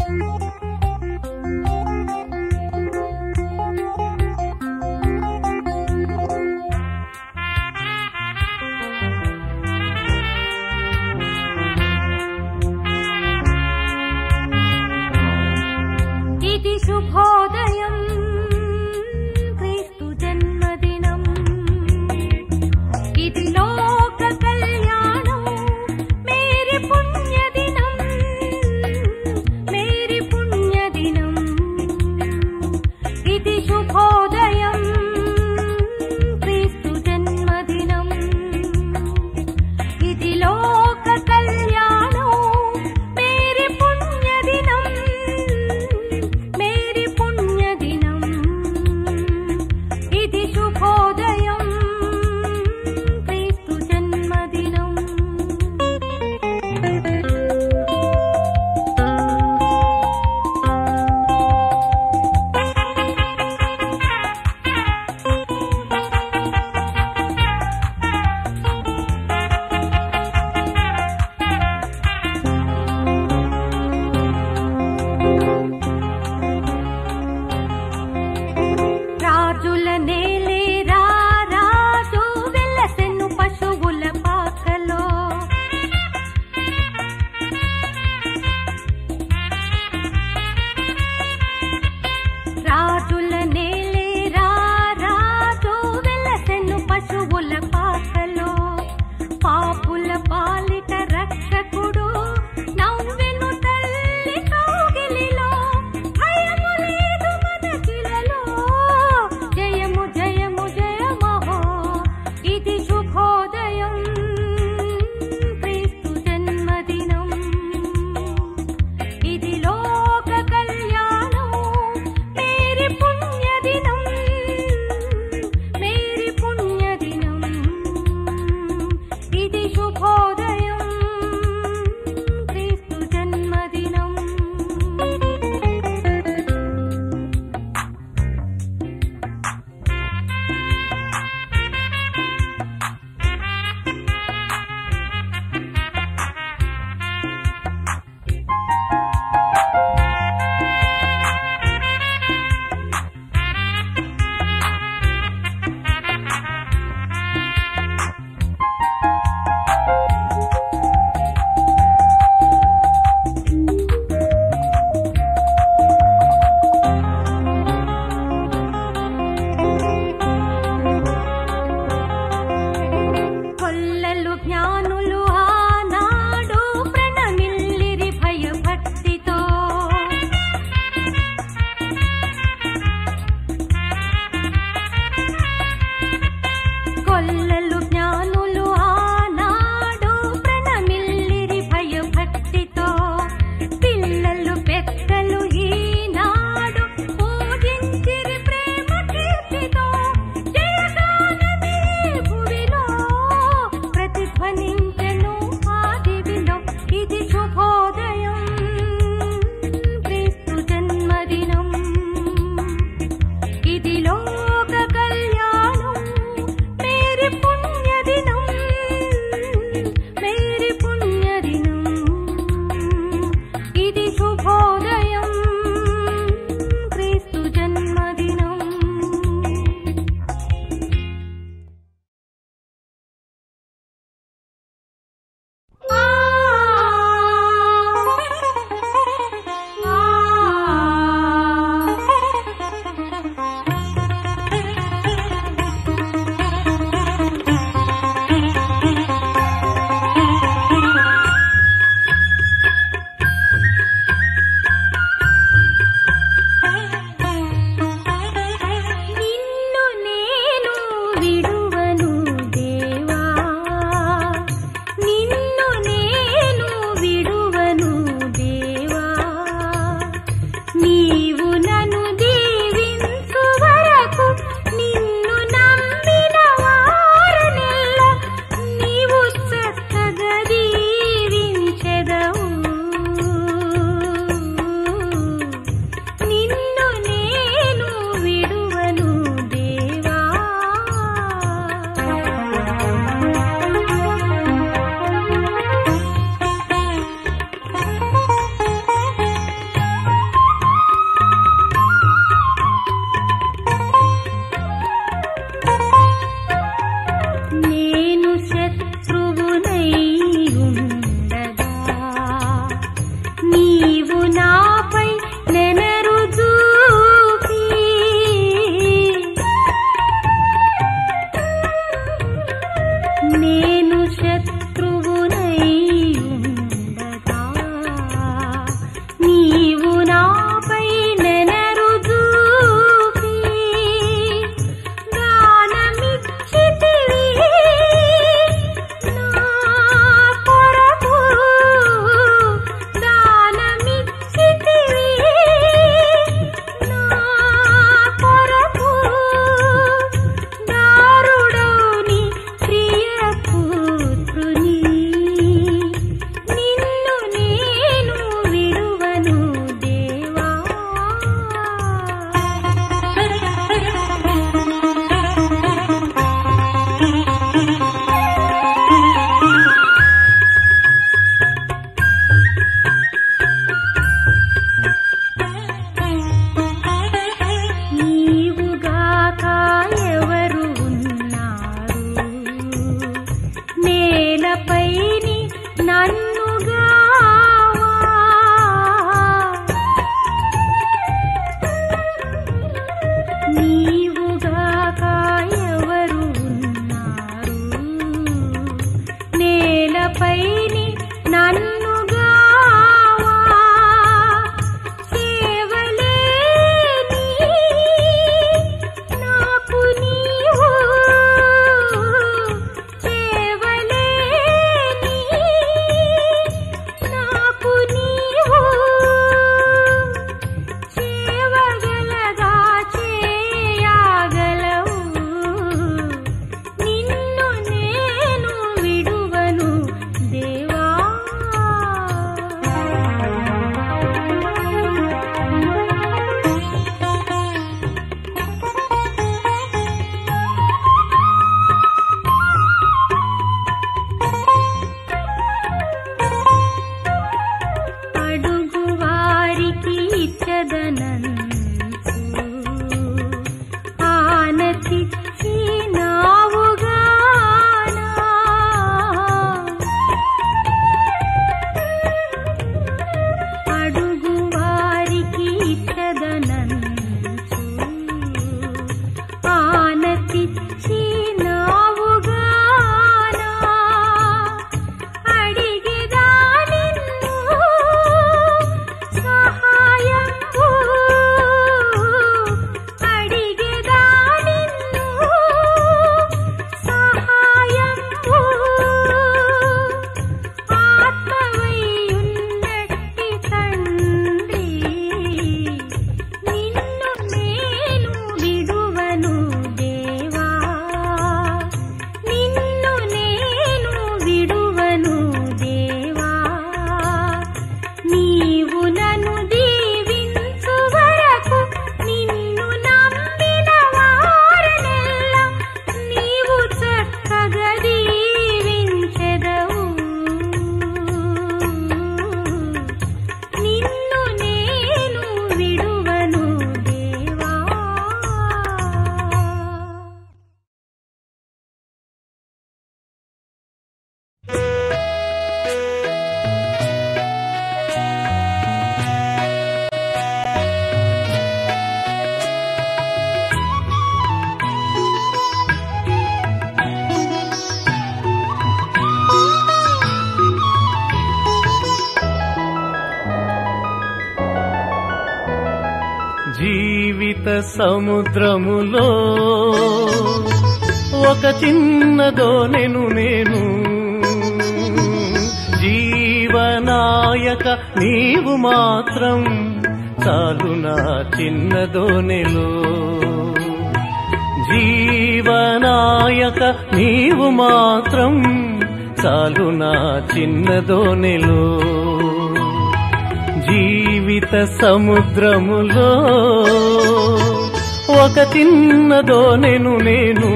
ఇది శుభోదయం క్రీస్తు జన్మదినం ఇది లోక కళ్యాణం మేరీ పుణ్యదినం మేరీ పుణ్య జీవిత సముద్రములో ఒక చిన్నదోనెను నేను జీవనాయక నీవు మాత్రం చాలు నా చిన్నదోనెలో జీవనాయక నీవు మాత్రం చాలు నా చిన్నదోనెలో జీవిత సముద్రములో ఒక చిన్నదోనెను నేను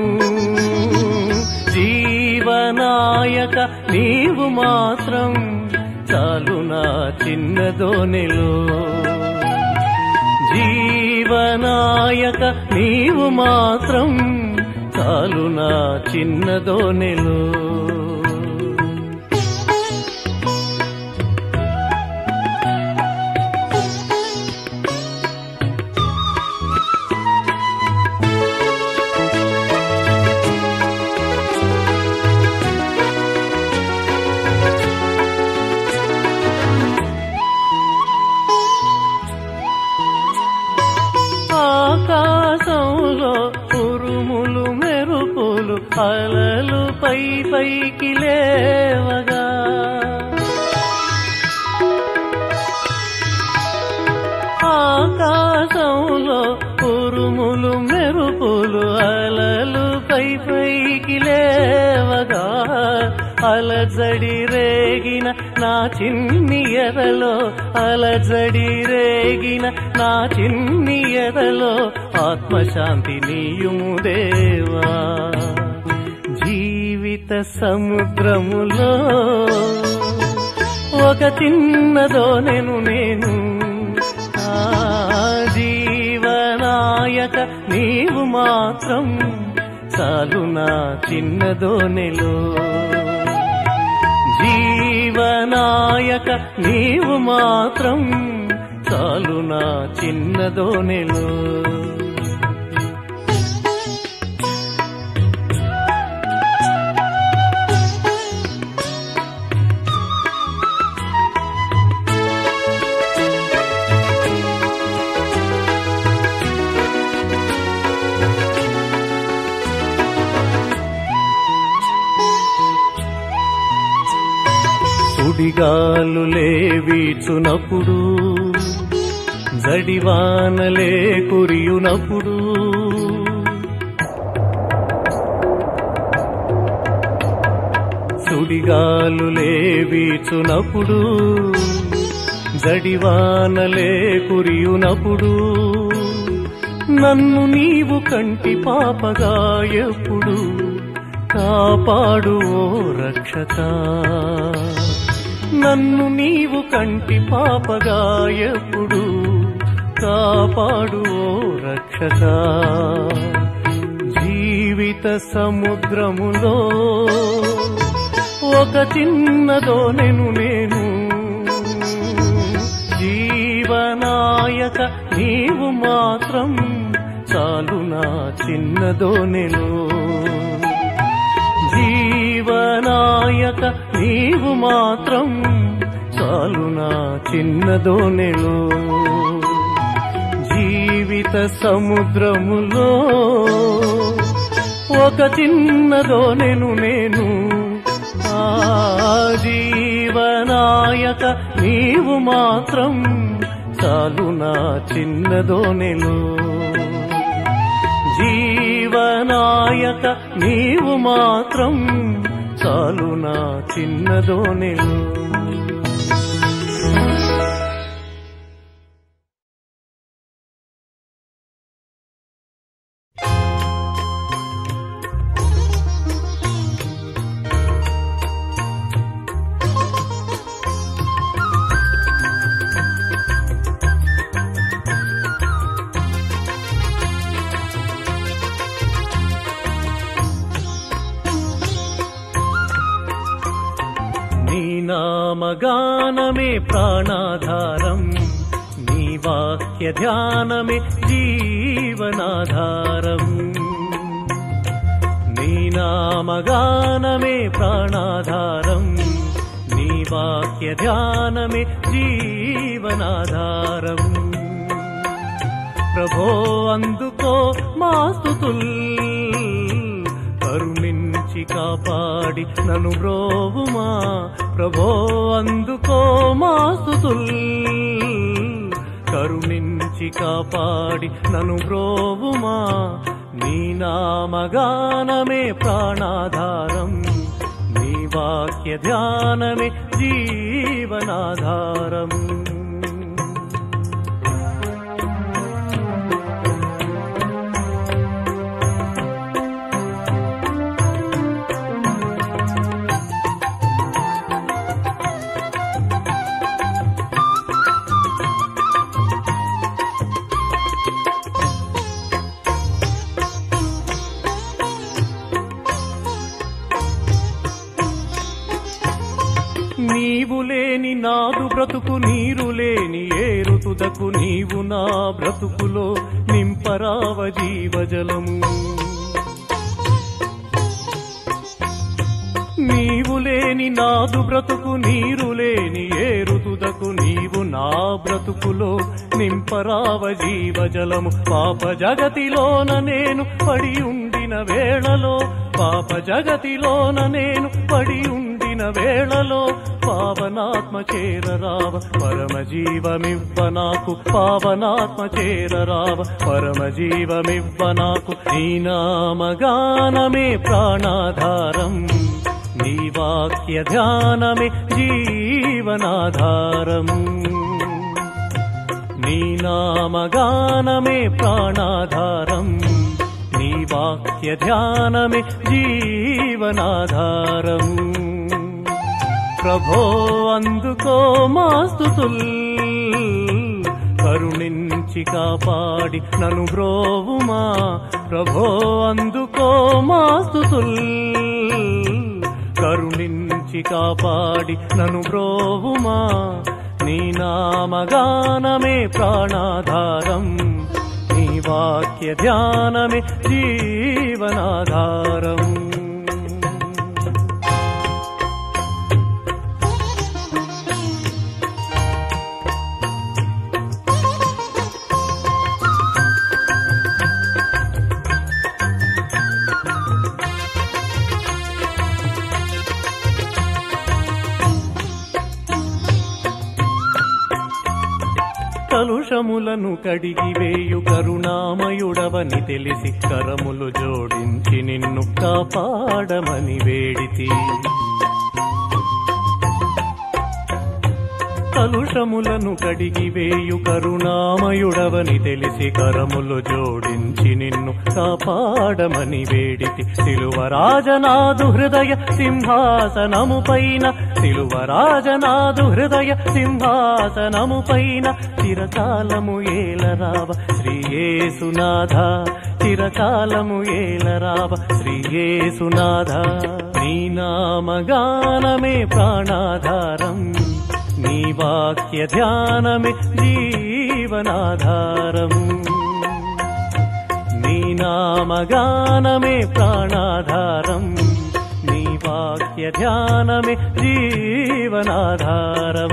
జీవనాయక నీవు మాత్రం చాలు నా చిన్నదోనెలో జీవనాయక నీవు మాత్రం చాలు నా చిన్నదోనెలో ఆకాశంలో ఉరుములు మెరుపులు అలలు పై పైకి లేవగా ఆకాశంలో ఉరుములు మెరుపులు అలలు పై పైకి లేవగా అలజడి రేగిన నా చిన్ని ఎదలో అలజడి రేగిన నా చిన్ని ఎదలో ఆత్మశాంతి నీయుము దేవా జీవిత సముద్రములో ఒక చిన్నదోనెను నేను ఆ జీవనాయక నీవు మాత్రం చాలు నా చిన్నదోనెలో జీవనాయక నీవు మాత్రం చాలు నా చిన్నదోనెలో సుడిగాలులే వీచునప్పుడు జడివానలే కురియునప్పుడు సుడిగాలులే వీచునప్పుడు జడివానలే కురియునప్పుడు నన్ను నీవు కంటి పాపగా ఎప్పుడు కాపాడు ఓ రక్షక నన్ను నీవు కంటి పాపగా ఎప్పుడు కాపాడు ఓ రక్షక జీవిత సముద్రములో ఒక చిన్నదోనెను నేను జీవనాయక నీవు మాత్రం చాలు నా చిన్నదోనెను జీవనాయక నీవు మాత్రం చాలు నా చిన్నదోనెలో జీవిత సముద్రములో ఒక చిన్నదోనెను నేను ఆ జీవనాయక నీవు మాత్రం చాలు నా చిన్నదోనెలో జీవనాయక నీవు మాత్రం చాలు నా చిన్నదోనెలు నీ నామగానమే ప్రాణాధారం నీ వాక్య ధ్యానమే జీవనాధారం నీ నామగానమే ప్రాణాధారం నీ వాక్య ధ్యానమే జీవనాధారం ప్రభో అందుకో మా స్తుతుల్ కరుణించి కాపాడి నను బ్రోవుమా ప్రభో అందుకో మా స్తుతుల్ కరుణించి కాపాడి నను బ్రోవుమా నీ నామగానమే ప్రాణాధారం నీ వాక్య ధ్యానమే జీవనాధారం నీవు లేని నాదు బ్రతుకు నీరు లేని ఏరుతుదకు నీవు నా బ్రతుకులో నింపరావ జీవజలము నీవు లేని నాదు బ్రతుకు నీరు లేని ఏరుతుదకు నీవు నా బ్రతుకులో నింపరావ జీవజలము పాప జగతిలోన నేను పడి ఉండిన వేళలో పాప జగతిలోన నేను పడి ఉండిన వేళలో పావనాత్మ చేరరావ పరమ జీవమివ్వ నాకు పావనాత్మ చేరరావ పరమ జీవమివ్వ నాకు నీ నామగానమే ప్రాణాధారం నీ వాక్య ధ్యానమే జీవనాధారం నీ నామగానమే ప్రాణాధారం నీ వాక్య ధ్యానమే జీవనాధారం ప్రభో అందుకో మాస్తుతుల్ కరుణించి కాపాడి నను బ్రోవుమా ప్రభో అందుకో మాస్తుతుల్ కరుణించి కాపాడి నను బ్రోవుమా నీ నామగానమే ప్రాణాధారం నీ వాక్య ధ్యానమే జీవనాధారం కలుషములను కడిగి వేయు కరుణామయుడవని తెలిసి కరములు జోడించి నిన్ను కాపాడమని వేడితి కలుషములను కడిగి వేయు కరుణామయుడవని తెలిసి కరములు జోడించి నిన్ను కాపాడమని వేడితి సిలువరాజనాదు హృదయ సింహాసనము పైన సిలువరాజనాదు హృదయ సింహాసనము పైన చిరకాలము ఏలరావ శ్రీయేసునాథ చిరకాలము ఏలరావ శ్రీయేసునాథ నీ నామగానమే ప్రాణాధారం నీ వాక్య ధ్యానమే జీవనాధారం నీ నామగానమే ప్రాణాధారం నీ వాక్య ధ్యానమే జీవనాధారం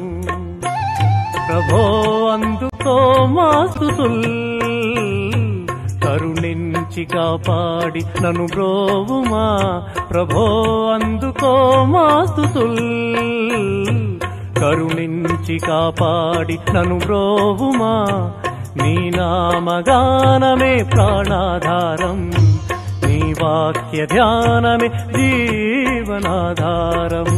ప్రభో అందుకో మాస్తుతుల్ కరుణించి కాపాడి నను బ్రోవుమా ప్రభో అందుకో మాస్తుతుల్ కరుణించి కాపాడి నను బ్రోవుమా నీ నామగానమే ప్రాణాధారం నీ వాక్య ధ్యానమే జీవనాధారం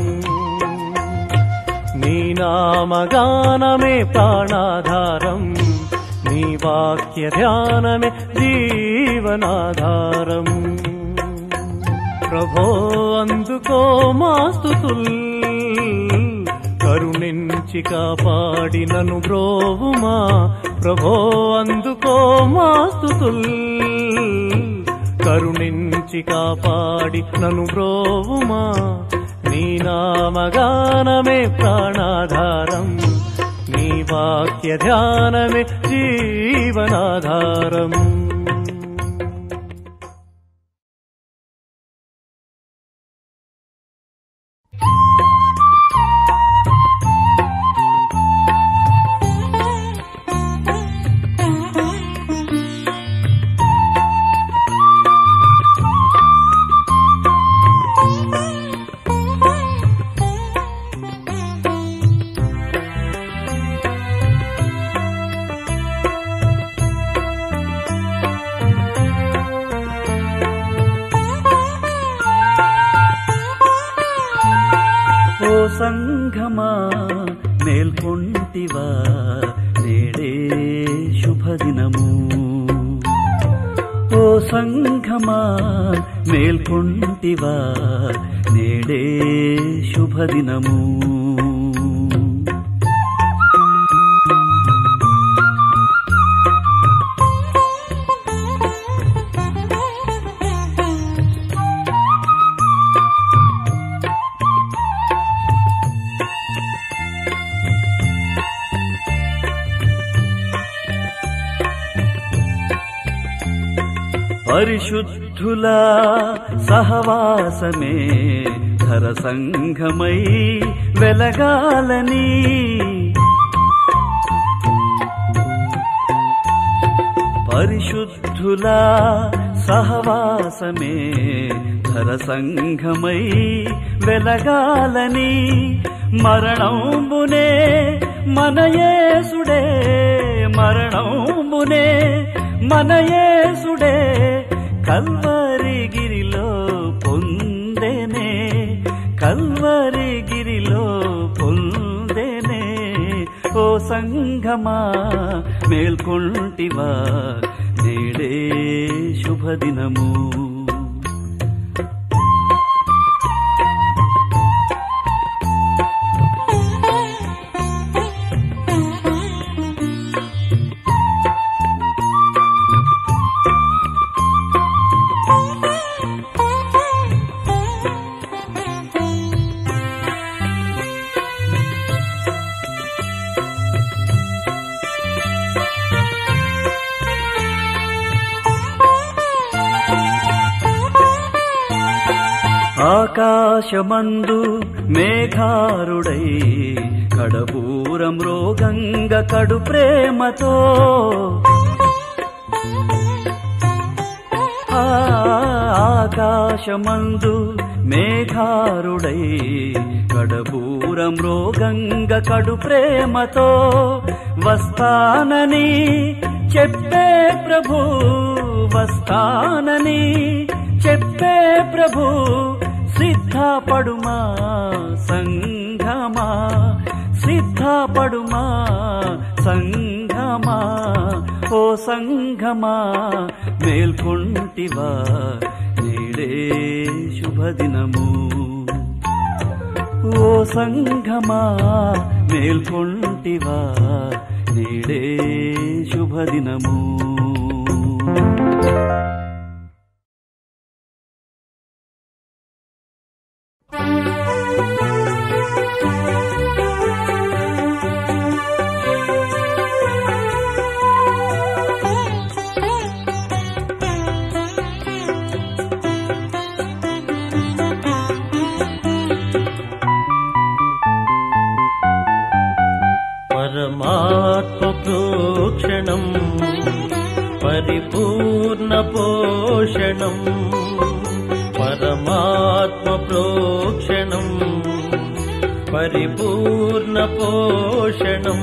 నీ నామగానమే ప్రాణాధారం నీ వాక్య ధ్యానమే జీవనాధారం ప్రభో అందుకో మాస్తుతుల్ కరుణించి కాపాడి నను బ్రోవుమా ప్రభో అందుకో మాస్తుతుల్ కరుణించి కాపాడి నను బ్రోవుమా నీ నామగానమే ప్రాణాధారం నీ వాక్య ధ్యానమే జీవనాధారం Thank you. సంఘమా మేల్కొంటివా నేడే శుభదినము పరిశుద్ధుల సహవాసమే ధర సంఘమై వెలగాలని పరిశుద్ధుల సహవాసమే ధర సంఘమై వెలగాలని మరణంబునే మనయేసుడే మరణంబునే మనయేసుడే కల్వరిగిరిలో పొందెనే కల్వరిగిరిలో పొందెనే ఓ సంఘమా మేల్కొంటివా నేడే శుభదినము ఆకాశమందు మేఘారుడై కడబూరం రోగంగ కడు ప్రేమతో ఆ, ఆకాశమందు మేఘారుడై కడబూరం రోగంగ కడు ప్రేమతో వస్తానని చెప్పే ప్రభు వస్తానని చెప్పే ప్రభు సిద్ధపడుమా సంఘమా సిద్ధపడుమా సంఘమా ఓ సంఘమా మేల్కొంటివా నేడే శుభదినము ఓ సంఘమా మేల్కొంటివా నేడే శుభదినము పరమాత్మ ప్రోక్షణం పరిపూర్ణ పోషణం పరమాత్మ ప్రోక్షణం పరిపూర్ణ పోషణం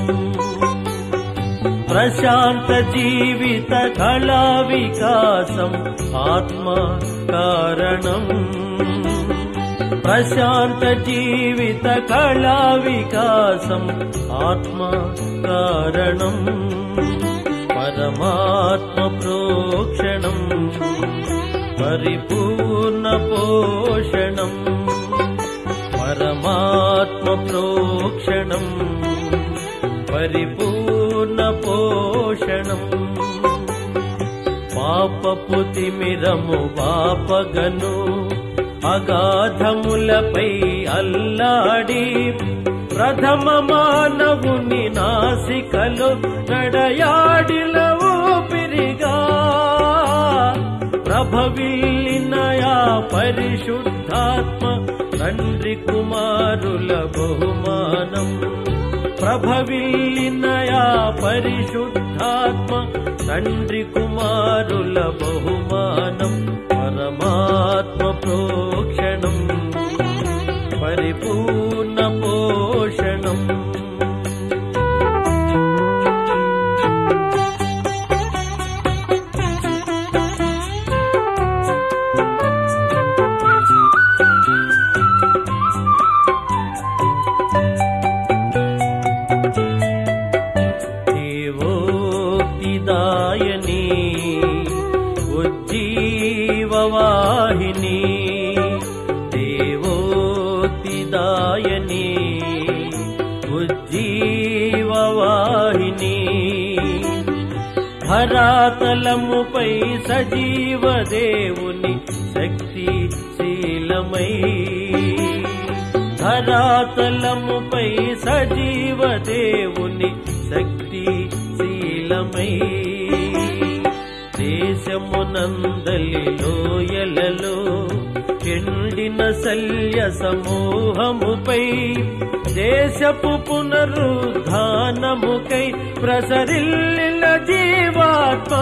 ప్రశాంత జీవిత కళా వికాసం ఆత్మ కారణం ప్రశాంత జీవిత కళా వికాసం ఆత్మ కారణం పరమాత్మ ప్రోక్షణం పరిపూర్ణ పోషణం పరమాత్మ ప్రోక్షణం పరిపూర్ణ పోషణం పాపపు తిమిరము పాపగను అగాధములపై అల్లాడి ప్రథమ మానవుని నాసికలో నడయాడిల ఊపిరిగా ప్రభవిల్లినయా పరిశుద్ధాత్మ తండ్రి కుమారుల బహుమానం ప్రభవిల్లినయా పరిశుద్ధాత్మ తండ్రి కుమారుల బహుమానం పరమాత్మ ప్రోక్షణం పరిపూర్ణ పోషణం దేవోక్తిదాయని ఉజ్జీవనదాయని ధరాతలముపై సజీవ దేవుని శక్తి శీలమై ధరాతలముపై సజీవ దేవుని శక్తి శీలమై దేశమునందలి లోయలలో ఎండిన శల్య సమూహముపై దేశపు పునరుద్ధానముకై ప్రసరిల్లిన జీవాత్మ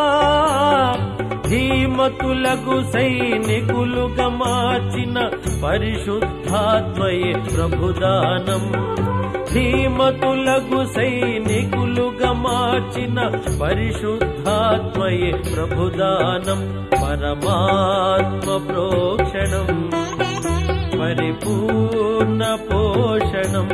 ధీమతులకు సైనికులుగా మార్చిన పరిశుద్ధాత్మయే ప్రభుదానం ధీమతులకు సైనికులుగా మార్చిన పరిశుద్ధాత్మయే ప్రభుదానం పరమాత్మ ప్రోక్షణం పరిపూర్ణ పోషణం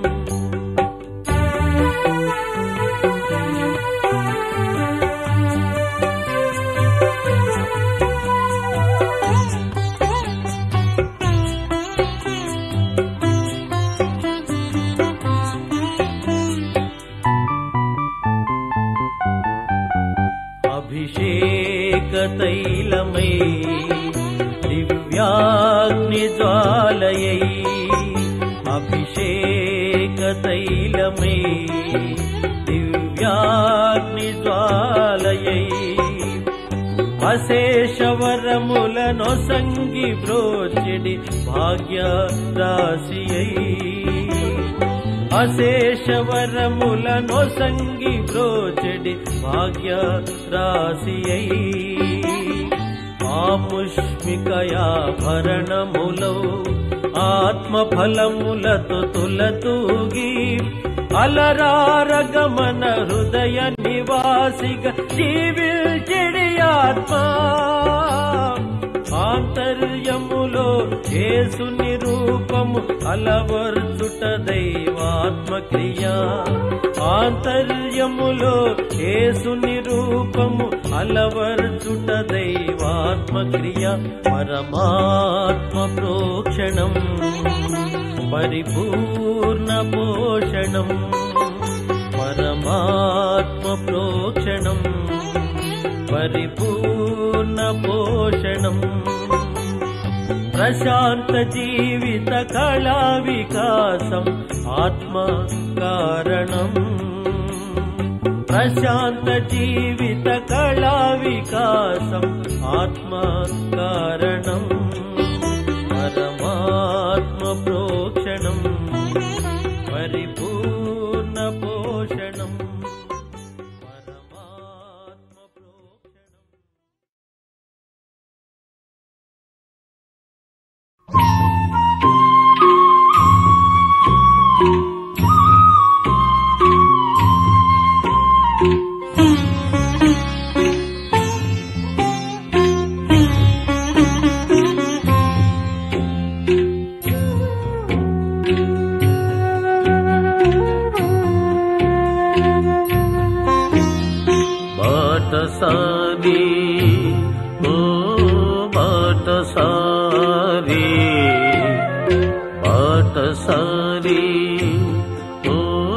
అభిషేక తైలమై దివ్యాగ్ని జ్వాలయై అభిషేక తైలమై దివ్యాగ్ని జ్వాలయై అశేషవరములను సంగి బ్రోచిడి భాగ్య రాశియై అశేషవరములను సంగి బ్రోచెడి భాగ్య రాశియై ఆముష్మికయాభరణములో ఆత్మఫలములతో తులతూగి అలరారగమన హృదయ నివాసిగా జీవిల్చెడి ఆత్మ ఆంతర్యములో యేసుని రూపము అలవర్చుట దైవాత్మక్రియ ఆంతర్యములో యేసుని రూపము అలవర్చుట దైవాత్మక్రియ పరమాత్మ ప్రోక్షణం పరిపూర్ణ పోషణం పరమాత్మ ప్రోక్షణం పరిపూర్ణ పోషణం ప్రశాంత జీవిత కళా వికాసం ఆత్మ కారణం ప్రశాంత జీవిత కళా వికాసం ఆత్మ కారణం పరమాత్మ ప్రోక్షణం పరిపూర్ణ పోషణం పరమాత్మ ప్రోక్షణం బాటసారి ఓ బాటసారి బాటసారి ఓ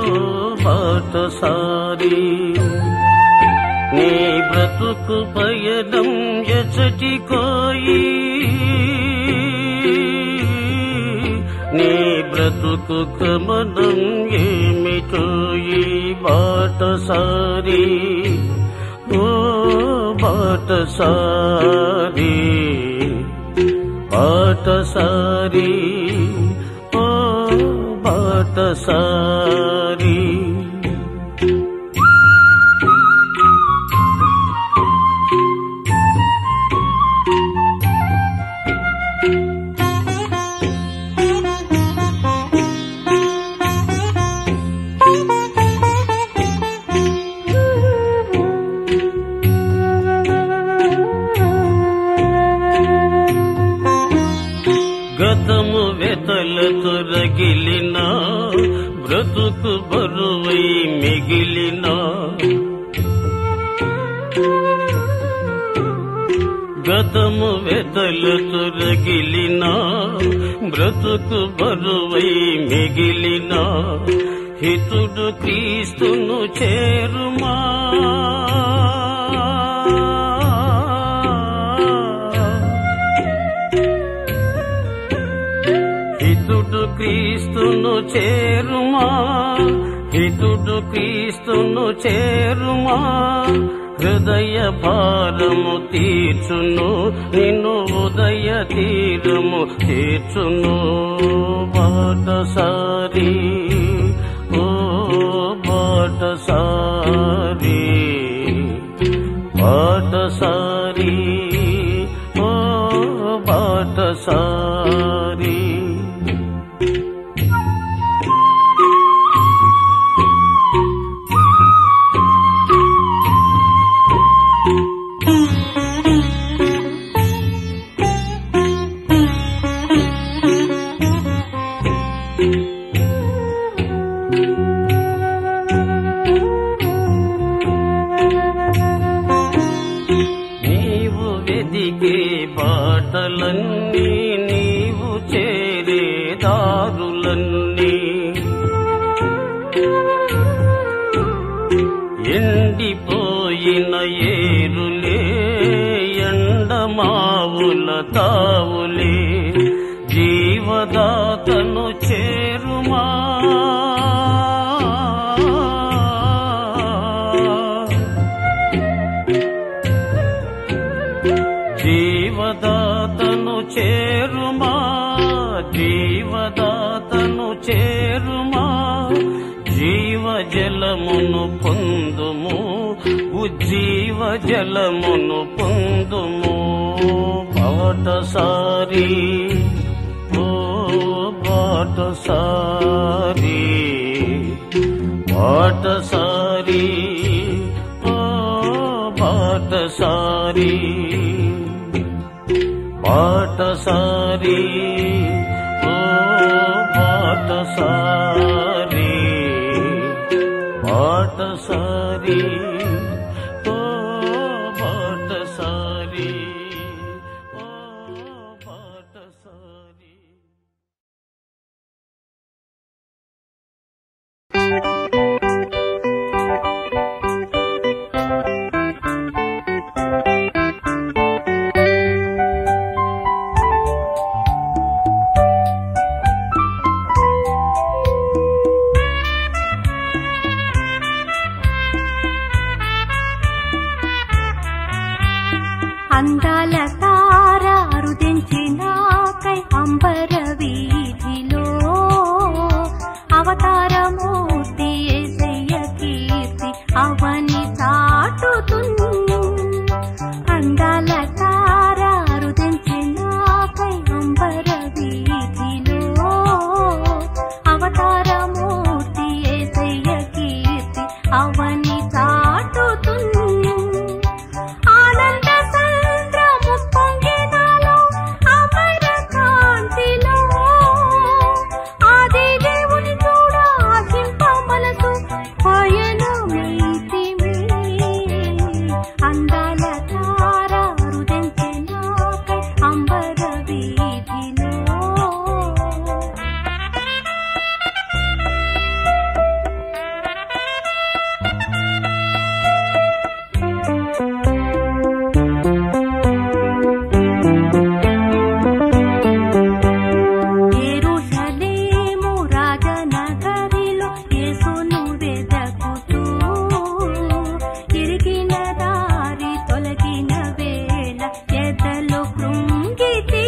బాటసారి నీ బ్రతుకు పయనం ఎచటి కోయి నీ బ్రతుకు గమనం ఏమిటో ఈ బాటసారి ఓ బాటసారి బాటసారి ఓ బాటసారి గతము వెతలతో రగిలిన బ్రతుకు బరువై మిగిలిన గతము వెతలతో రగిలిన బ్రతుకు బరువై మిగిలిన హితుడు క్రీస్తును చేరుమా చేరుమా హితుడు క్రీస్తును చేరుమా హృదయ భారము తీర్చును నిన్ను ఉదయ తీరము తీర్చును బాటసారి ఓ బాటసారి బాటసారి ఓ బాటసారి నీవు వెదికే బాటలన్నీ నీవు చేరే దారులన్నీ ఎండిపోయిన ఏరులే ఎండమావుల తావులే జీవదాతను చేరుమా జీవదాతను చేరుమా జీవదాతను చేరుమా జీవ జలమును పొందుము ఉజ్జీవ జలమును పొందుము బాటసారి ఓ బాటసారి బాటసారి ఓ బాటసారి బాటసారి ఓ బాటసారి బాటసారి ఓ బాటసారి ఓ బాటసారి అందాల తార అరుదించినాకై అంబర వీధిలో అవతారమూర్తి ఏసయ్య కీర్తి అవని చాటుతుంది అందాల తార అరుదించినాకై అంబర వీధిలో అవతారమూర్తి ఏసయ్య కీర్తి అవని చాటుతుంది ఆనంద సంద్రము పొంగినాలో అమర కాంతిలో ఆది దేవుని చూడ ఆశింప మనసు పయనమైతిమి అందాల తార రుదెంచెనాకై అంబర వీధిలో యెరూషలేము రాజనగరిలో యేసును వెదకుతూ ఇరిగిన దారి తొలగిన వేళ ఎదలో కృంగితి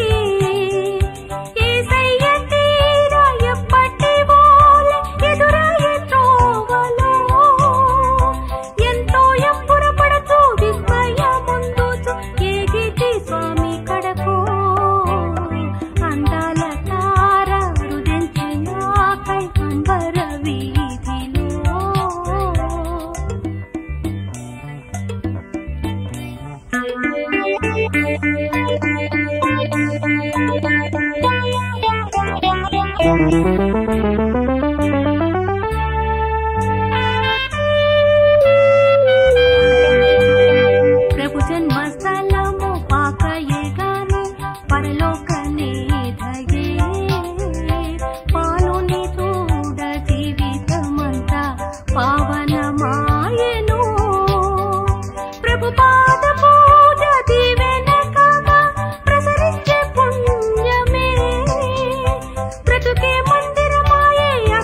యేసయ్య తీర ఎప్పటి వోలె ఎదురయ్యే త్రోవలో ఎంతో ఎప్పుడపడచు విస్మయముందుచు ఏగితి స్వామి కడకు అందాల తార రుదించినాకై అంబర వీధిలో ప్రభు జన్మస్థలము పాకయే గాని పరలోకనే ధగే పాలుని చూడ జీవితమంతా పావనమాయెను ప్రభు పాద పూజ దీవెన కాగా ప్రసరించే పుణ్యమే బ్రతుకే మందిరమాయే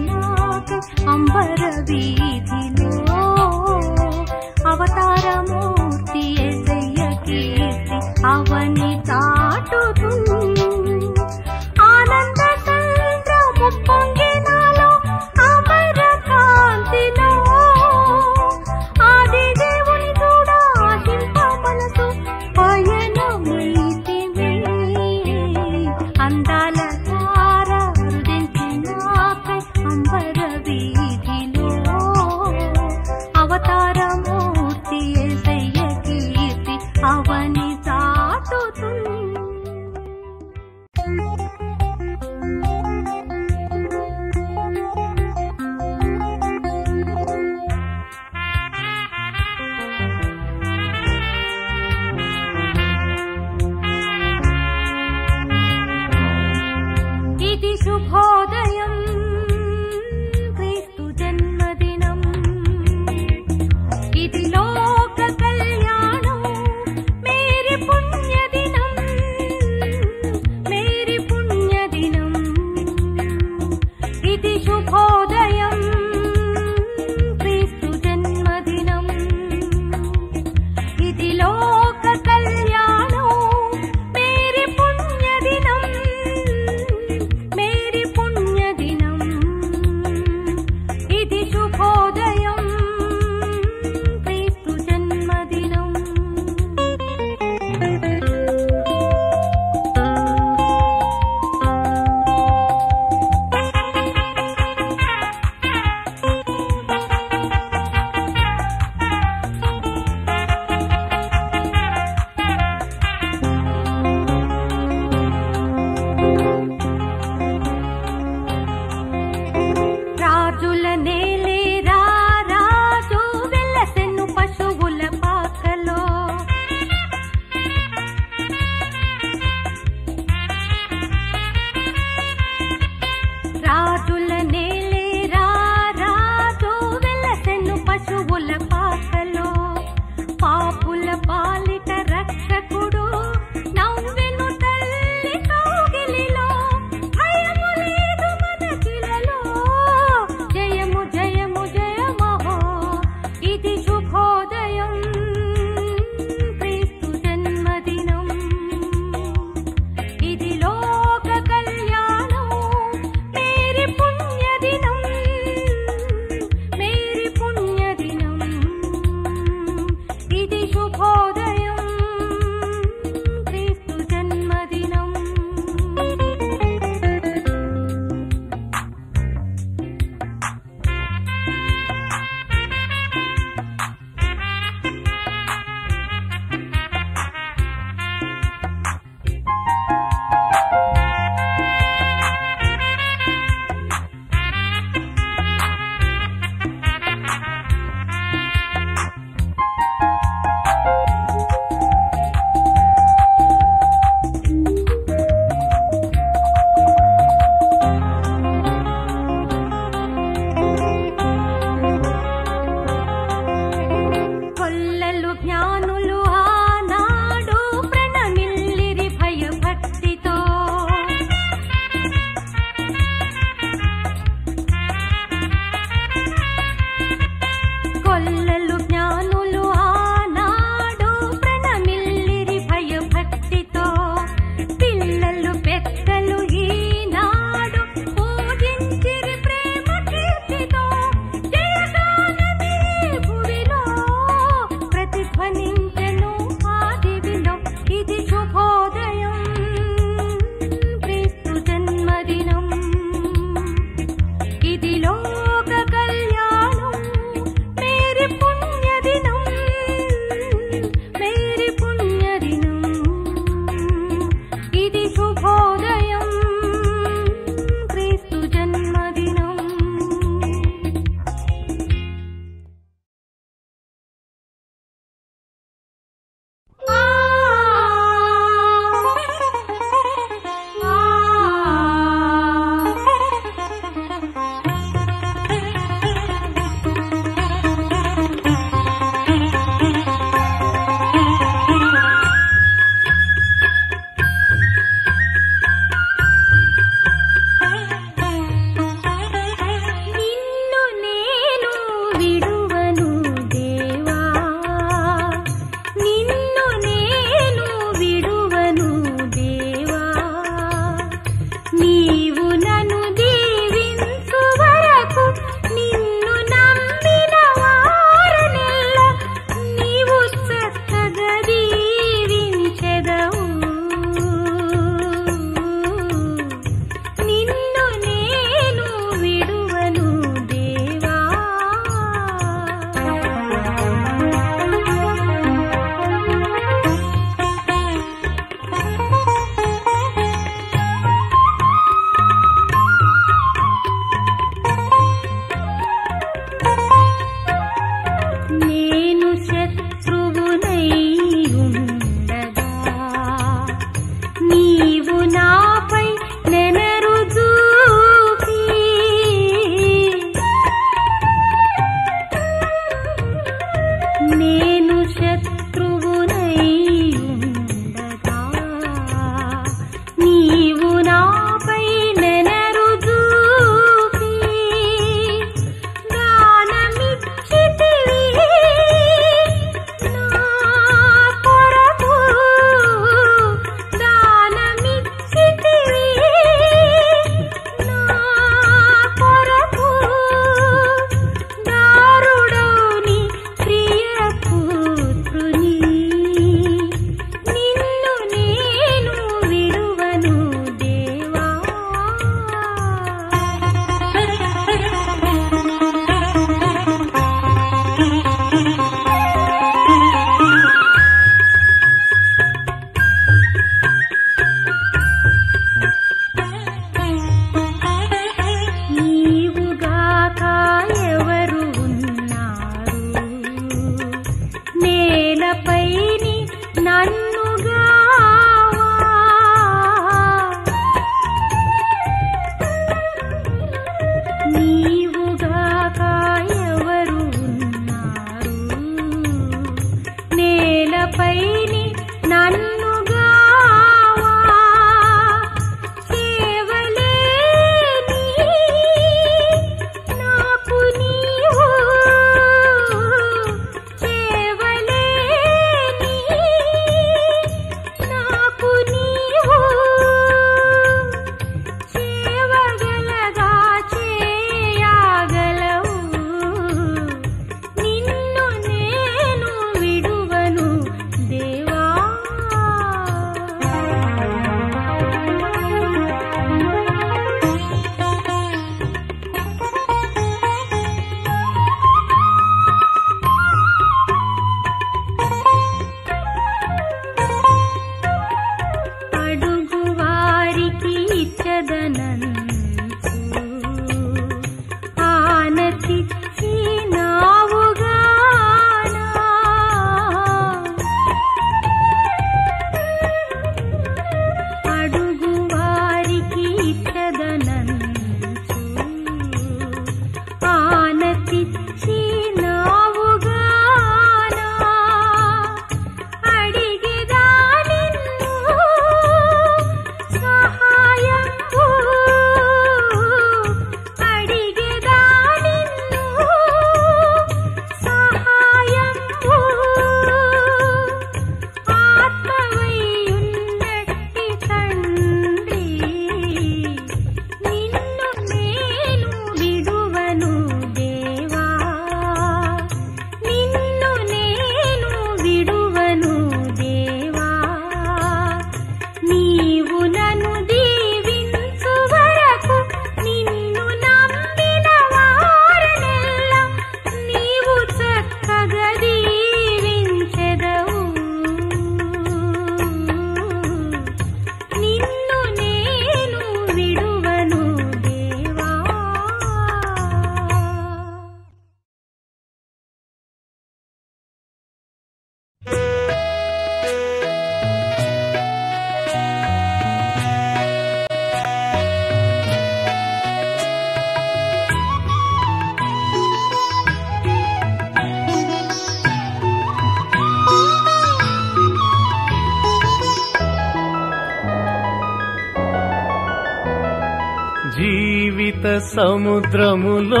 జీవిత సముద్రములో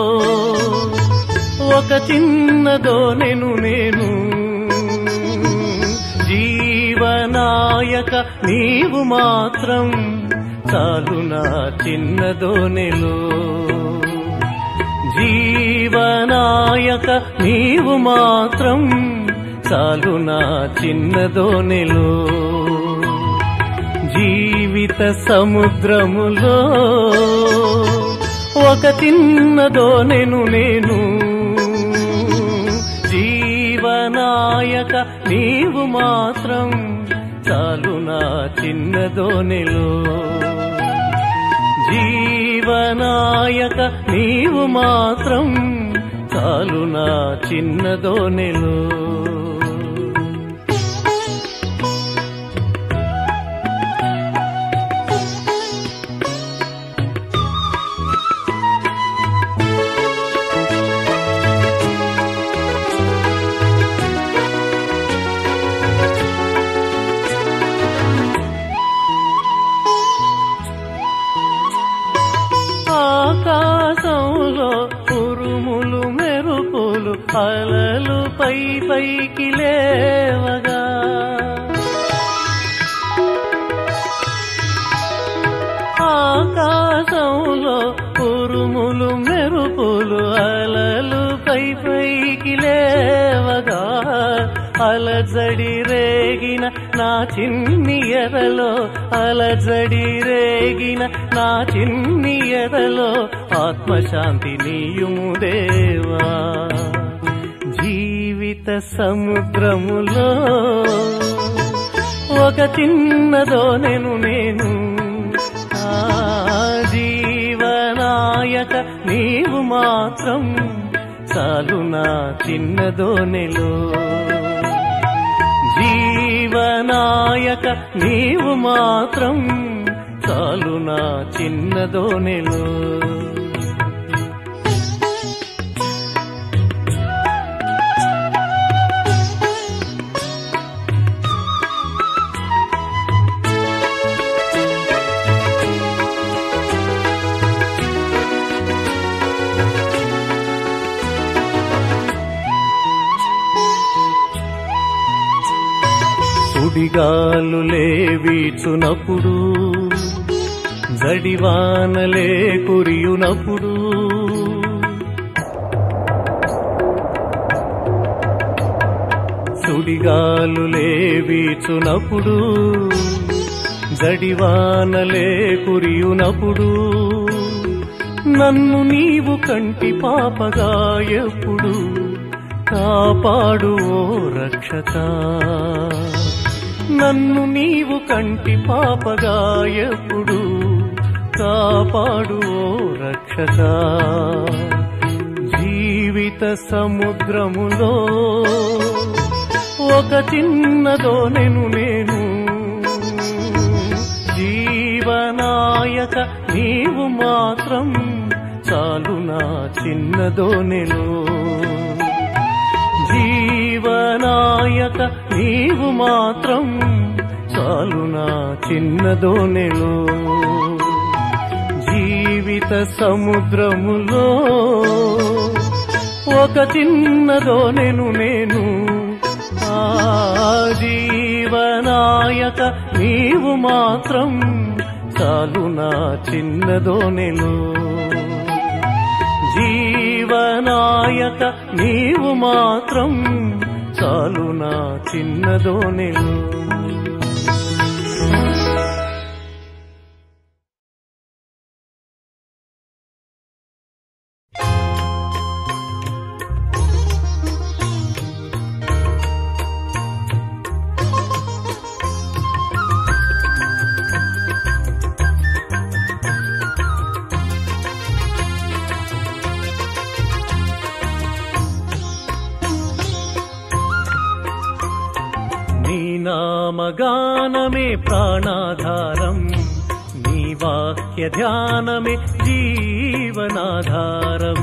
ఒక చిన్నదోనెను నేను జీవనాయక నీవు మాత్రం చాలు నా చిన్నదోనెలో జీవనాయక నీవు మాత్రం చాలు నా చిన్నదోనెలో జీవిత సముద్రములో ఒక చిన్నదోనెను నేను జీవనాయక నీవు మాత్రం చాలు నా చిన్నదోనెలో జీవనాయక నీవు మాత్రం చాలు నా చిన్నదోనెలో ఆకాశంలో ఉరుములు మెరుపులు అలలు పై పైకి లేవగా ఆకాశంలో ఉరుములు మెరుపులు అలలు పై పైకి లేవగా అలజడి రేగిన నా చిన్ని ఎదలో అలజడి రేగిన నా చిన్ని ఎదలో ఆత్మశాంతి నీయుము దేవా జీవిత సముద్రములో ఒక చిన్నదోనెను నేను ఆ జీవనాయక నీవు మాత్రం చాలు నా చిన్నదోనెలో జీవనాయక నీవు మాత్రం చాలు నా చిన్నదోనెలో సుడిగాలులే వీచునప్పుడు జడివానలే కురియునప్పుడు సుడిగాలులే వీచునప్పుడు జడివానలే కురియునప్పుడు నన్ను నీవు కంటి పాపగా ఎప్పుడు కాపాడు ఓ రక్షక నన్ను నీవు కంటి పాపగా ఎప్పుడు కాపాడు ఓ రక్షక జీవిత సముద్రములో ఒక చిన్నదోనెను నేను జీవనాయక నీవు మాత్రం చాలు నా చిన్నదోనెలో జీవనాయక నీవు మాత్రం చాలు నా చిన్నదోనెలో జీవిత సముద్రములో ఒక చిన్నదోనెను నేను ఆ జీవనాయక నీవు మాత్రం చాలు నా చిన్నదోనెలో జీవనాయక నీవు మాత్రం చాలు నా చిన్నదోనెలో నీ నామగానమే ప్రాణాధారం నీ వాక్య ధ్యానమే జీవనాధారం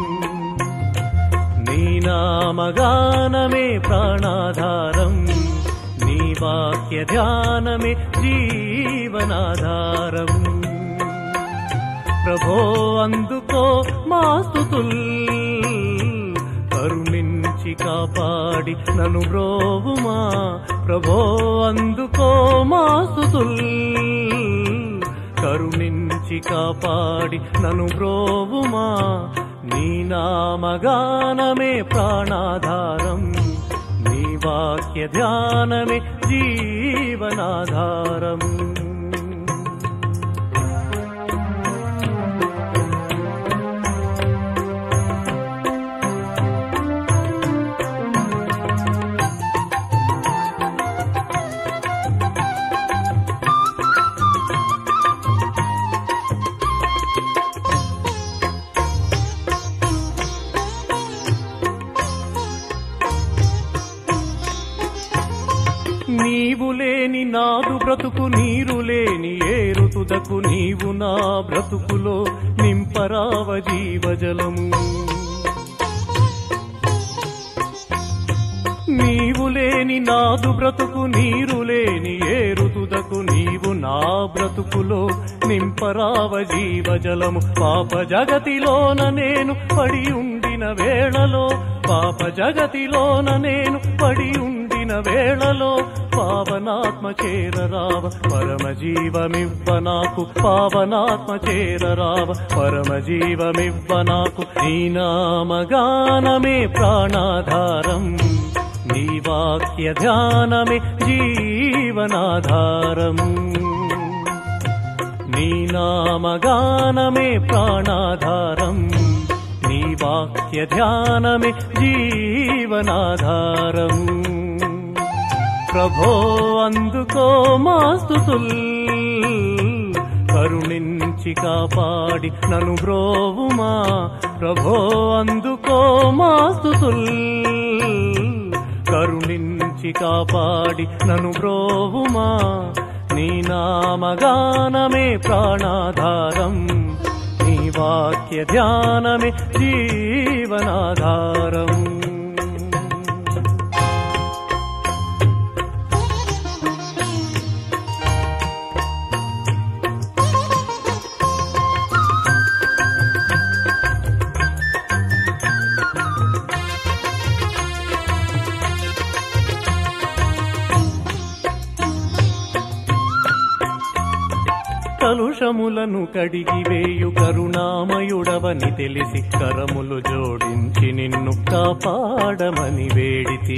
నీ నామగానమే ప్రాణాధారం నీ వాక్య ధ్యానమే జీవనాధారం ప్రభో అందుకో మా స్తుతుల్ కరుణించి కాపాడి నన్ను బ్రోవుమా ప్రభో అందుకో మా స్తుతుల్ కరుణించి కాపాడి నన్ను బ్రోవుమా నీ నామగానమే ప్రాణాధారం నీ వాక్య ధ్యానమే జీవనాధారం నీవు లేని నాదు బ్రతుకు నీరు లేని ఏరుతుదకు నీవు నా బ్రతుకులో నింపరావ జీవజలము నీవు లేని నాదు బ్రతుకు నీరు లేని ఏరుతుదకు నీవు నా బ్రతుకులో నింపరావ జీవజలము పాప జగతిలోన నేను పడి ఉండిన వేళలో పాప జగతిలోన నేను పడి ఉండిన వేళలో పావనాత్మ చేరరావ పరమ జీవమివ్వ నాకు పావనాత్మ చేరరావ పరమ జీవమివ్వ నాకు నీ నామగానమే ప్రాణాధారం నీ వాక్య ధ్యానమే జీవనాధారం నీ నామగానమే ప్రాణాధారం నీ వాక్య ధ్యానమే జీవనాధారం ప్రభో అందుకో మాస్తుతుల్ కరుణించి కాపాడి నన్ను బ్రోవుమా ప్రభో అందుకో మాస్తుతుల్ కరుణించి కాపాడి నన్ను బ్రోవుమా నీ నామగానమే ప్రాణాధారం నీ వాక్య ధ్యానమే జీవనాధారం కలుషములను కడిగి వేయు కరుణామయుడవని తెలిసి కరములు జోడించి నిన్ను కాపాడమని వేడితి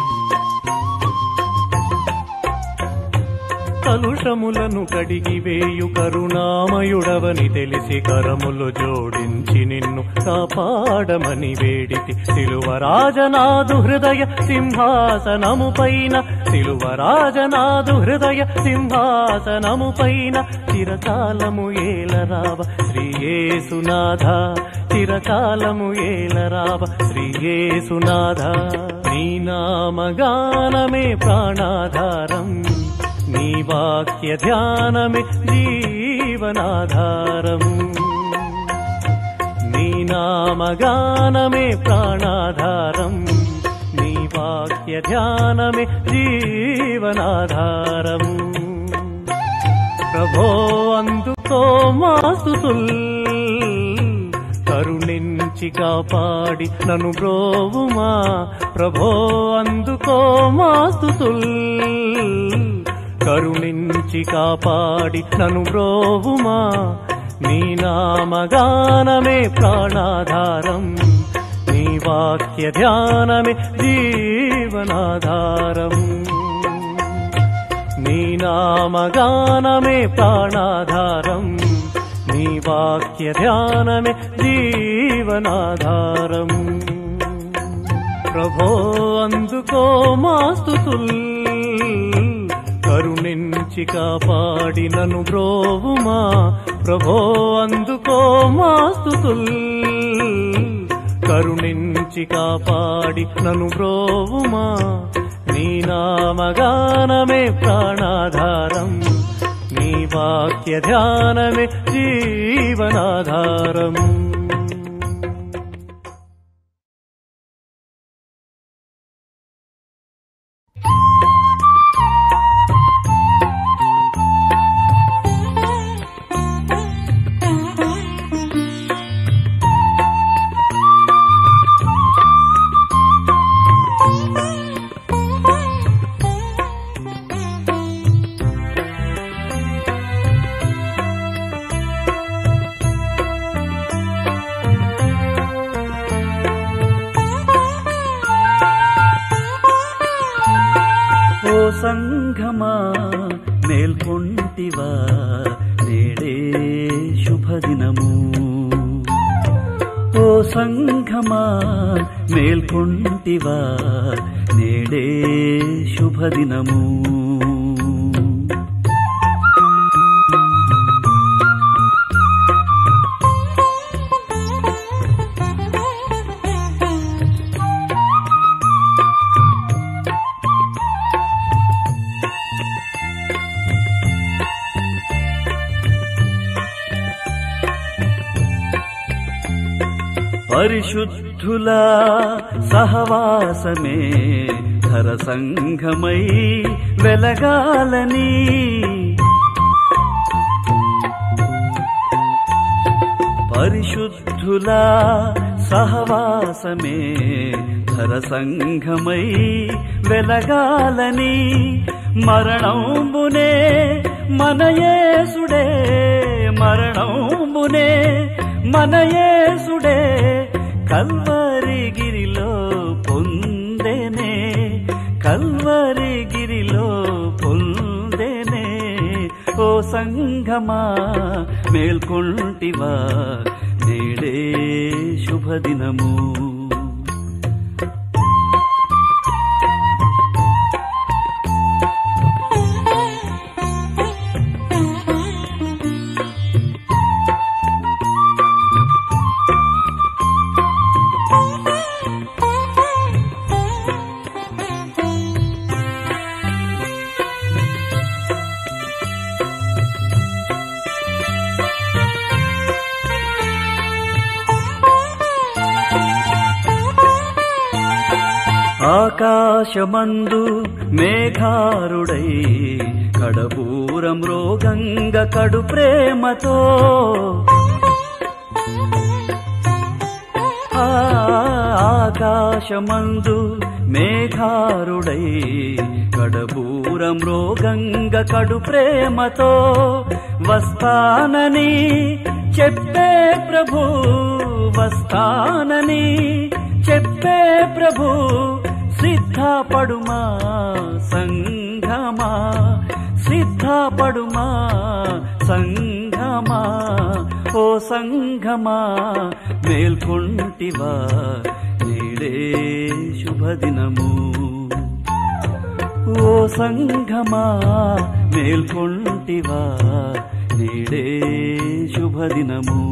కలుషములను కడిగి వేయు కరుణామయుడవని తెలిసి కరములు జోడించి నిన్ను కాపాడమని వేడితి సిలువరాజనాదు హృదయ సింహాసనము పైన సిలువరాజనాదు హృదయ సింహాసనము పైన చిరకాలము ఏలరావ శ్రీయేసునాథ చిరకాలము ఏలరావ శ్రీయేసునాథ నీ నామగానమే ప్రాణాధారం నీ వాక్య ధ్యానమే జీవనాధారం నీ నామగానమే ప్రాణాధారం నీ వాక్య ధ్యానమే జీవనాధారం ప్రభో అందుకో మాస్తుతుల్ కరుణించి కాపాడి నన్ను బ్రోవుమా ప్రభో అందుకో మాస్తుతుల్ కరుణించి కాపాడి నన్ను బ్రోవుమా నీ నామగానమే ప్రాణాధారం నీ వాక్య ధ్యానమే జీవనాధారం నీ నామగానమే ప్రాణాధారం నీ వాక్య ధ్యానమే జీవనాధారం ప్రభో అందుకో మాస్తుతుల్ కరుణించి కాపాడి నన్ను బ్రోవుమా ప్రభో అందుకో మాస్తుతుల్ కరుణించి కాపాడి నన్ను బ్రోవుమా నీ నామగానమే ప్రాణాధారం నీ వాక్య ధ్యానమే జీవనాధారం Thank you. సంఘమా మేల్కొంటివా నేడే శుభదినము ఓ సంఘమా మేల్కొంటివా నేడే శుభదినము పరిశుద్ధుల సహవాసమే ధర సంఘమై వెలగాలని పరిశుద్ధుల సహవాసమే ధర సంఘమై వెలగాలని మరణంబునే మనయేసుడే మరణంబునే మనయేసుడే కల్వరిగిరిలో పొందెనే కల్వరిగిరిలో పొందెనే ఓ సంఘమా మేల్కొంటివా నేడే శుభదినము ఆకాశమందు మేఘారుడై కడబూరం రోగంగ కడు ప్రేమతో ఆ ఆకాశమందు మేఘారుడై కడబూరం రోగంగ కడు ప్రేమతో వస్తానని చెప్పే ప్రభు వస్తానని చెప్పే ప్రభు సిద్ధపడుమా సంఘమా సిద్ధపడుమా సంఘమా ఓ సంఘమా మేల్కొంటివా నేడే శుభదినము ఓ సంఘమా మేల్కొంటివా నేడే శుభదినము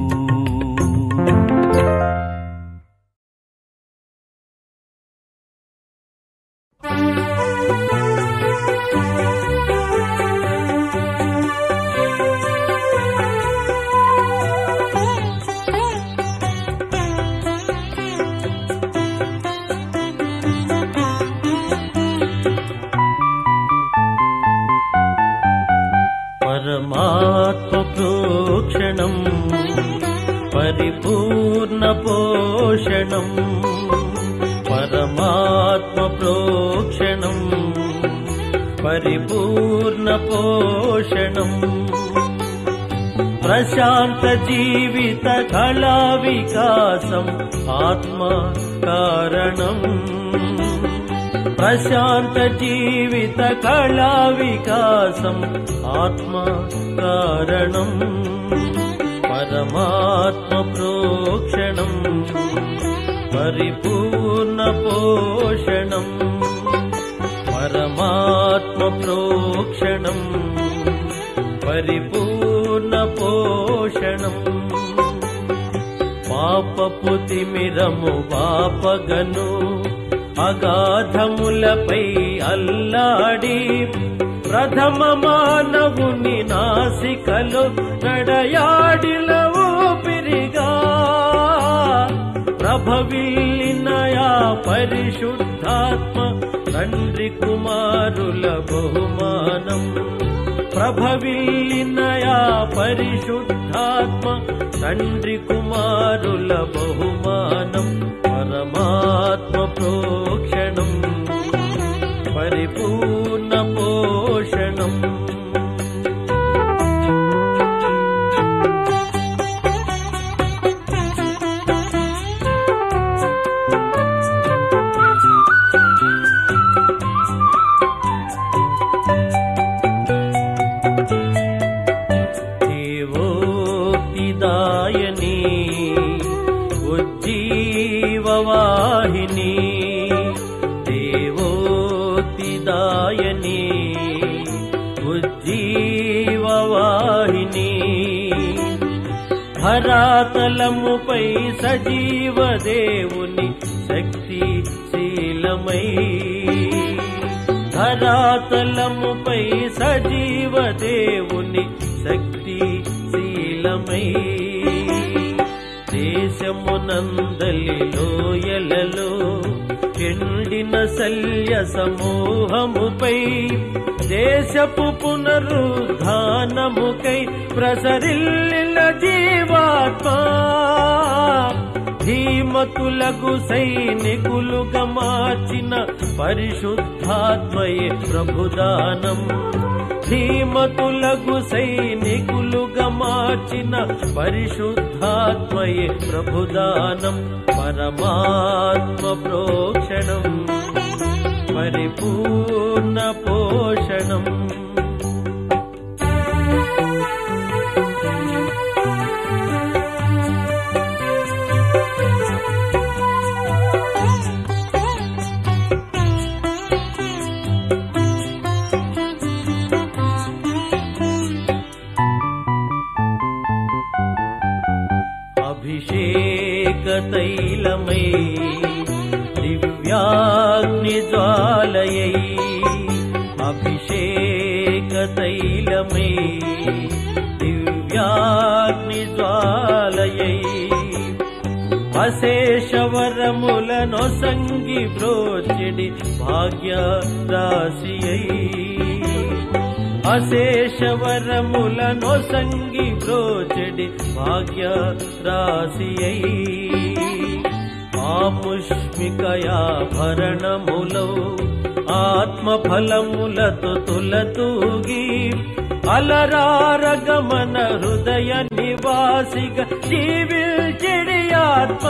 పరమాత్మ ప్రోక్షణం పరిపూర్ణ పోషణం పరమాత్మ ప్రోక్షణం పరిపూర్ణ పోషణం ప్రశాంత జీవిత కళా వికాసం ఆత్మ కారణం ప్రశాంత జీవిత కళా వికాసం ఆత్మ కారణం పరమాత్మ ప్రోక్షణం పరిపూర్ణ పోషణం పరమాత్మ ప్రోక్షణం పరిపూర్ణ పోషణం పాపపు తిమిరము పాపగను అగాధములపై అల్లాడి ప్రథమ మానవుని నాసికలు నడయాడిల ఊపిరిగా ప్రభవిల్లినయా పరిశుద్ధాత్మ తండ్రి కుమారుల బహుమానం ప్రభవిల్లినయా పరిశుద్ధాత్మ తండ్రి కుమారుల బహుమానం పరమాత్మ ప్రోక్షణం పరిపూర్ణ పోషణం దేవోక్తిదాయని ఉజ్జీవవాహిని దేవోక్తిదాయని ఉజ్జీవవాహిని ధరాతలముపై సజీవ దేవుని శక్తి శీలమై ధరాతలముపై సజీవ దేవుని శక్తి శీలమై దేశమునందలి లోయలలో ఎండిన శల్య సమూహముపై దేశపు పునరుద్ధానముకై ప్రసరిల్లిన జీవాత్మ ధీమతులకు సైనికులుగా మార్చిన పరిశుద్ధాత్మయే ప్రభుదానం ధీమతులకు సైనికులుగా మార్చిన పరిశుద్ధాత్మయే ప్రభుదానం పరమాత్మ ప్రోక్షణం పరిపూర్ణ పోషణం అభిషేక తైలమై దివ్యాగ్ని జ్వాలయై అభిషేక తైలమై దివ్యాగ్ని జ్వాలయై అశేషవరములను సంగి బ్రోచెడి భాగ్య రాశియై అశేషవరములను సంగి బ్రోచెడి భాగ్య రాశియై ఆముష్మికయాభరణములో ఆత్మఫలములతో తులతూగి అలరారగమన హృదయ నివాసిగా జీవిల్చెడి ఆత్మ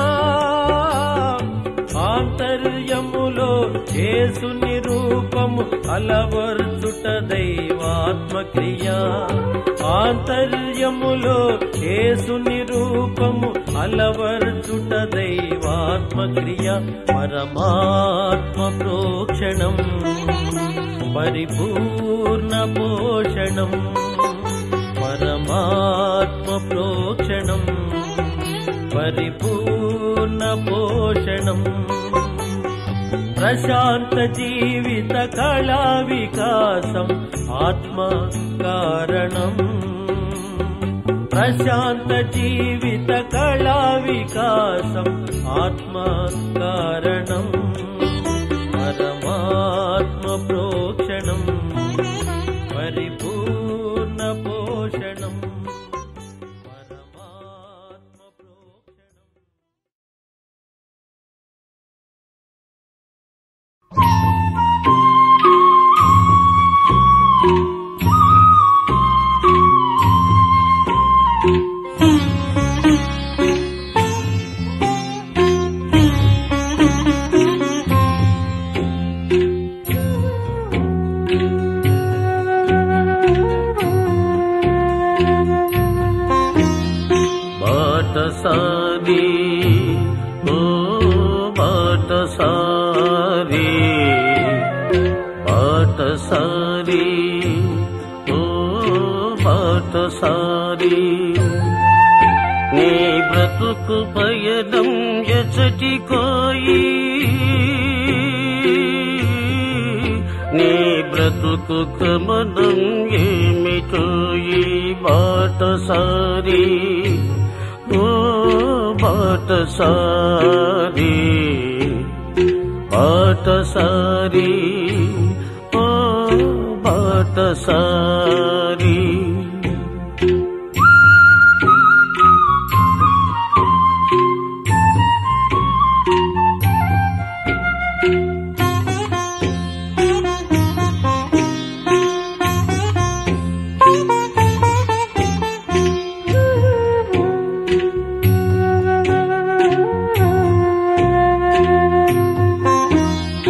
ఆంతర్యములో యేసు నిరూపము అలవర్చుట దైవాత్మక్రియ ఆంతర్యములో యేసు నిరూపము అలవర్చుట దైవాత్మక్రియ పరమాత్మ ప్రోక్షణం పరిపూర్ణ పోషణం పరమాత్మ ప్రోక్షణం పరిపూర్ణ పోషణం ప్రశాంత జీవిత కళా వికాసం ఆత్మ కారణం ప్రశాంత జీవిత కళా వికాసం ఆత్మ కారణం పరమాత్మ ప్రోక్షణం పరిపూర్ణ పోషణం పరమాత్మ ప్రోక్షణం బాటసారి ఓ బాటసారి బాటసారి ఓ బాటసారి నీ బ్రతుకు పయనం ఎచటి కోయి నీ బ్రతుకు గమనం ఏమిటో ఈ బాటసారి ఓ బాటసారి బాటసారి ఓ బాటసారి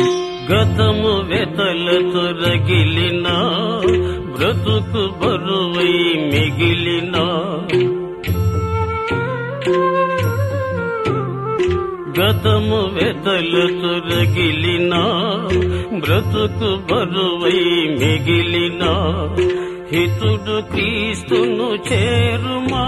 గతము వెతలతో రగిలిన బ్రతుకు బరువ గతము వెదలతు రగిలిన బ్రతుకు బరువై మిగిలిన హితుడు క్రీస్తును చేరుమా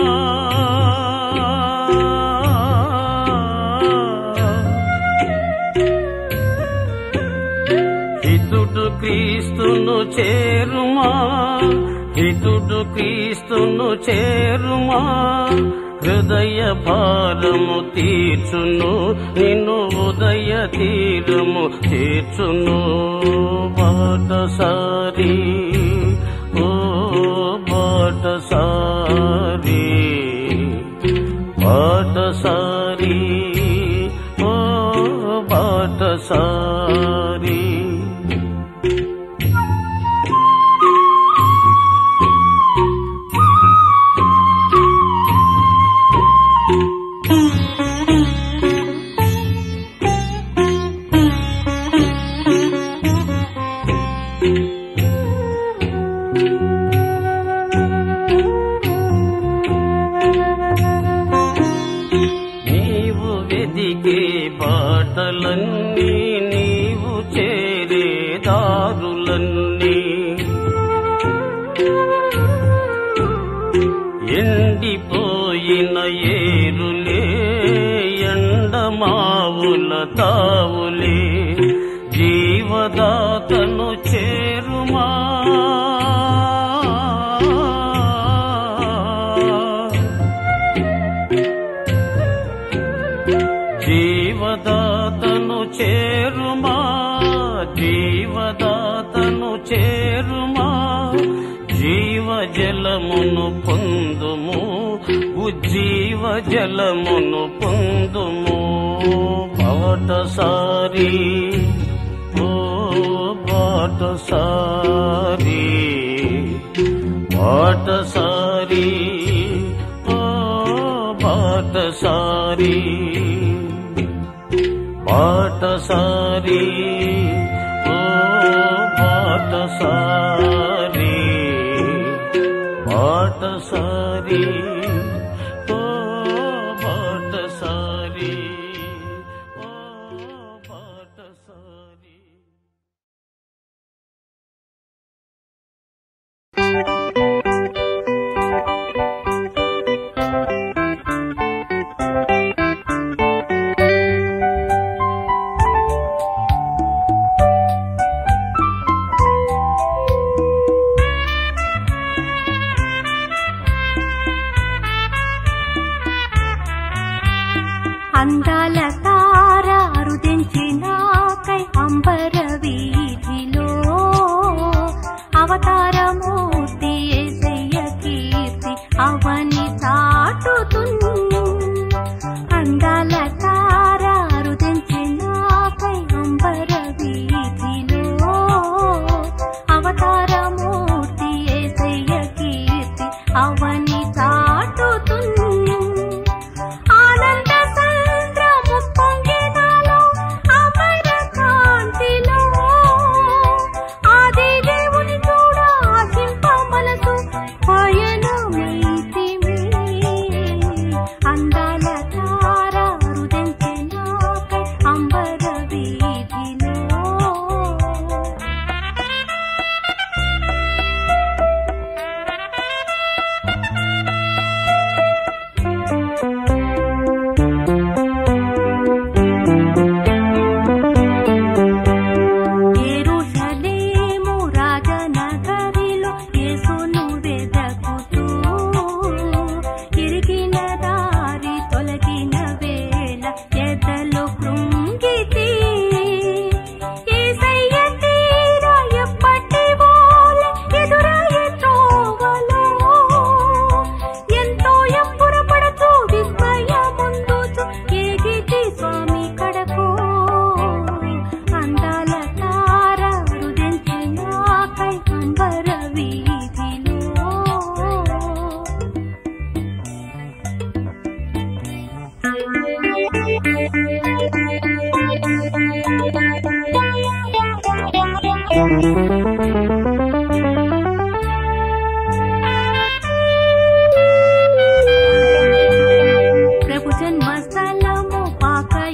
హితుడు క్రీస్తును చేరుమా హితుడు క్రీస్తును చేరుమా హృదయ భారము తీర్చును నిన్ను ఉదయ తీరము తీర్చును బాటసారి ఓ బాటసారి బాటసారి ఓ బాటసారి నీవు వెదికే బాటలన్నీ నీవు చేరే దారులన్నీ ఎండిపోయిన ఏరులే ఎండమావుల తావులే జీవదాతను చేరుమా జీవదాతను చేరుమా జీవదాతను చేరుమా జీవ జలమును పొందుము ఉజ్జీవ జలమును పొందుము బాటసారి ఓ బాటసారి బాటసారి ఓ బాటసారి బాటసారి ఓ బాటసారి బాటసారి ఓ బాటసారి ఓ బాటసారి అందాల తార అరుదించినాకై అంబర వీధిలో అవతారమూర్తి ఏసయ్య కీర్తి అవని చాటుతుంది అందాల తార అరుదించినాకై అంబర వీధిలో అవతారమూర్తి ఏసయ్య కీర్తి అవని చాటుతుంది ఆనంద సంద్రము పొంగినాలో అమర కాంతిలో ఆది దేవుని చూడ ఆశింప మనసు పయనమైతిమి అందాల తార రుదెంచెనాకై అంబర వీధిలో యెరూషలేము రాజనగరిలో యేసును వెదకుతూ ఇరిగిన దారి తొలగిన వేళ ఎదలో కృంగితి యేసయ్య తీర ఎప్పటి వోలె ఎదురయ్యే త్రోవలో ఎంతో ఎప్పురపడుతూ విస్మయముందుచు ఏగిటి స్వామి కడకు అందాల తార రుదించినాకై అంబర వీధిలో ప్రభు జన్మస్థలము పాక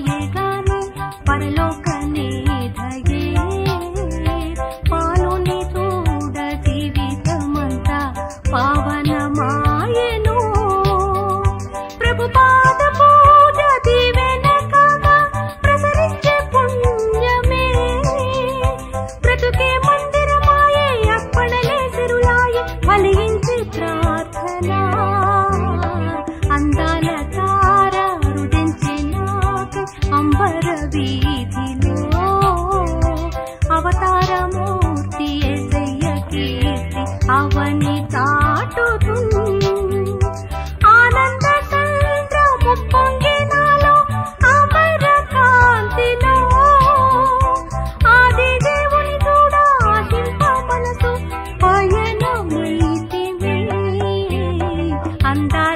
అందాల